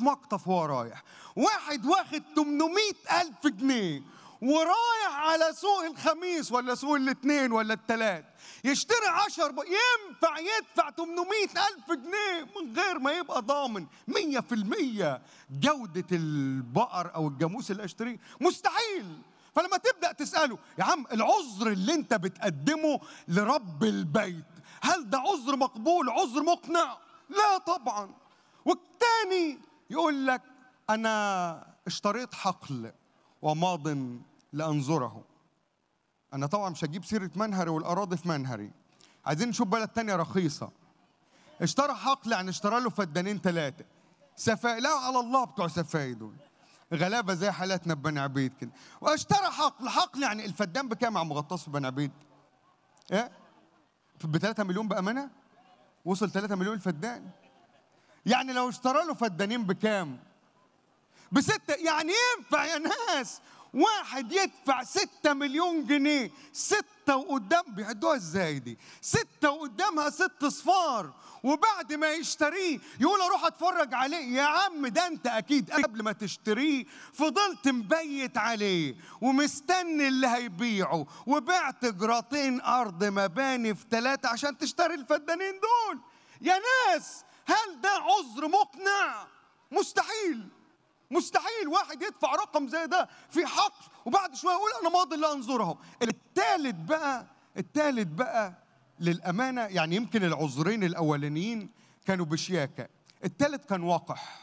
مقطف وهو رايح واحد واخد 800 ألف جنيه ورايح على سوق الخميس ولا سوق الاثنين ولا الثلاث يشتري عشر ب... ينفع يدفع 800 ألف جنيه من غير ما يبقى ضامن مية في المية جودة البقر أو الجاموس اللي أشتريه مستحيل فلما تبدأ تسأله يا عم العذر اللي أنت بتقدمه لرب البيت هل ده عذر مقبول عذر مقنع لا طبعا والتاني يقول لك أنا اشتريت حقل وماض لأنظره أنا طبعا مش هجيب سيرة منهري والأراضي في منهري عايزين نشوف بلد تانية رخيصة اشترى حقل يعني اشترى له فدانين ثلاثة سفاي لا على الله بتوع سفاي دول غلابة زي حالاتنا ببني عبيد كده واشترى حقل حقل يعني الفدان بكام يا عم غطاس في بني عبيد؟ ايه؟ ب 3 مليون بأمانة؟ وصل 3 مليون الفدان يعني لو اشترى له فدانين بكام؟ بستة يعني ينفع يا ناس واحد يدفع ستة مليون جنيه ستة وقدام بيعدوها ازاي دي ستة وقدامها ست صفار وبعد ما يشتريه يقول اروح اتفرج عليه يا عم ده انت اكيد قبل ما تشتريه فضلت مبيت عليه ومستني اللي هيبيعه وبعت جراتين ارض مباني في ثلاثة عشان تشتري الفدانين دول يا ناس هل ده عذر مقنع مستحيل مستحيل واحد يدفع رقم زي ده في حقل وبعد شويه يقول انا ماضي لانظره الثالث بقى الثالث بقى للامانه يعني يمكن العذرين الاولانيين كانوا بشياكه الثالث كان وقح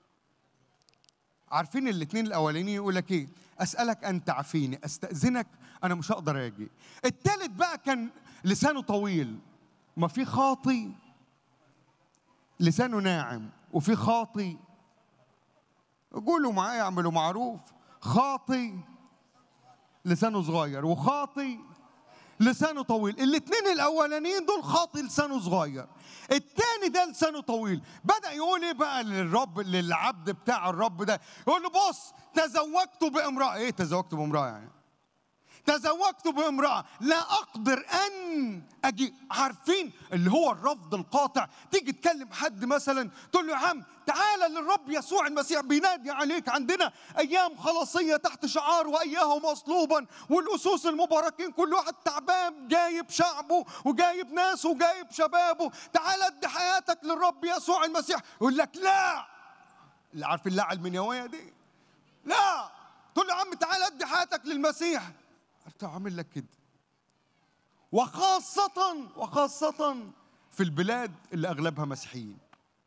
عارفين الاثنين الاولانيين يقول لك ايه اسالك ان تعفيني استاذنك انا مش هقدر اجي الثالث بقى كان لسانه طويل ما في خاطي لسانه ناعم وفي خاطي قولوا معايا اعملوا معروف خاطي لسانه صغير وخاطي لسانه طويل الاثنين الاولانيين دول خاطي لسانه صغير الثاني ده لسانه طويل بدا يقول ايه بقى للرب للعبد بتاع الرب ده يقول له بص تزوجت بامراه ايه تزوجت بامراه يعني تزوجت بامرأة لا أقدر أن أجي عارفين اللي هو الرفض القاطع تيجي تكلم حد مثلا تقول له يا عم تعالى للرب يسوع المسيح بينادي عليك عندنا أيام خلاصية تحت شعار وإياه مصلوبا والأسوس المباركين كل واحد تعبان جايب شعبه وجايب ناسه وجايب شبابه تعالى ادي حياتك للرب يسوع المسيح يقول لك لا اللي عارف اللاعة المنيوية دي لا تقول له يا عم تعالى ادي حياتك للمسيح انت عامل لك كده وخاصة وخاصة في البلاد اللي أغلبها مسيحيين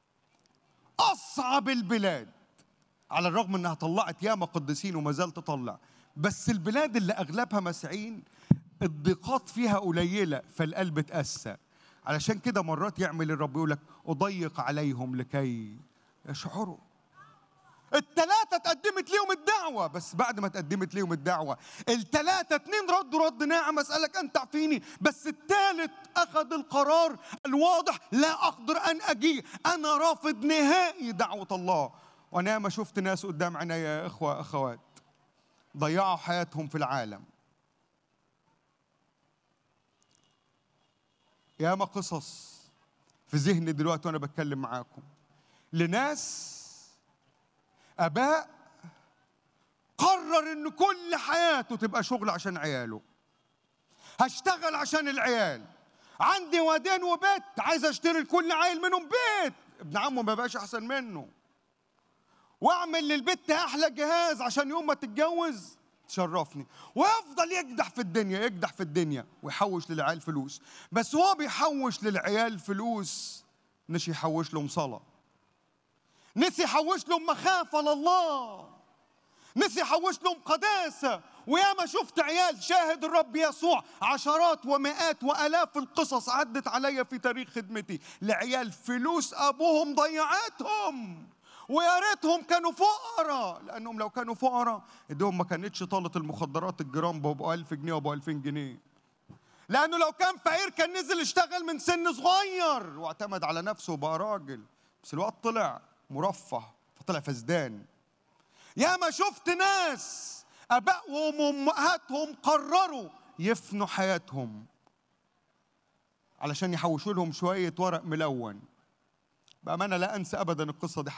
أصعب البلاد على الرغم أنها طلعت ياما قديسين وما زال تطلع بس البلاد اللي أغلبها مسيحيين الضيقات فيها قليلة فالقلب اتأسى علشان كده مرات يعمل الرب يقول لك أضيق عليهم لكي يشعروا التلاتة اتقدمت ليهم الدعوة بس بعد ما اتقدمت ليهم الدعوة التلاتة اتنين ردوا رد ناعم اسألك أنت تعفيني بس التالت أخذ القرار الواضح لا أقدر أن أجي أنا رافض نهائي دعوة الله وأنا ما شفت ناس قدام عيني يا إخوة أخوات ضيعوا حياتهم في العالم ياما قصص في ذهني دلوقتي وأنا بتكلم معاكم لناس اباء قرر ان كل حياته تبقى شغل عشان عياله هشتغل عشان العيال عندي وادين وبيت عايز اشتري لكل عيل منهم بيت ابن عمه ما بقاش احسن منه واعمل للبت احلى جهاز عشان يوم ما تتجوز تشرفني ويفضل يكدح في الدنيا يكدح في الدنيا ويحوش للعيال فلوس بس هو بيحوش للعيال فلوس مش يحوش لهم صلاه نسي يحوش لهم مخافة لله نسي يحوش لهم قداسة وياما شفت عيال شاهد الرب يسوع عشرات ومئات وآلاف القصص عدت عليا في تاريخ خدمتي لعيال فلوس أبوهم ضيعتهم ويا ريتهم كانوا فقراء لأنهم لو كانوا فقراء ايدهم ما كانتش طالت المخدرات الجرام بأبو ألف جنيه وأبو ألفين جنيه لأنه لو كان فقير كان نزل اشتغل من سن صغير واعتمد على نفسه وبقى راجل بس الوقت طلع مرفه فطلع فزدان يا ما شفت ناس ابائهم وامهاتهم قرروا يفنوا حياتهم علشان يحوشوا لهم شويه ورق ملون بامانه لا انسى ابدا القصه دي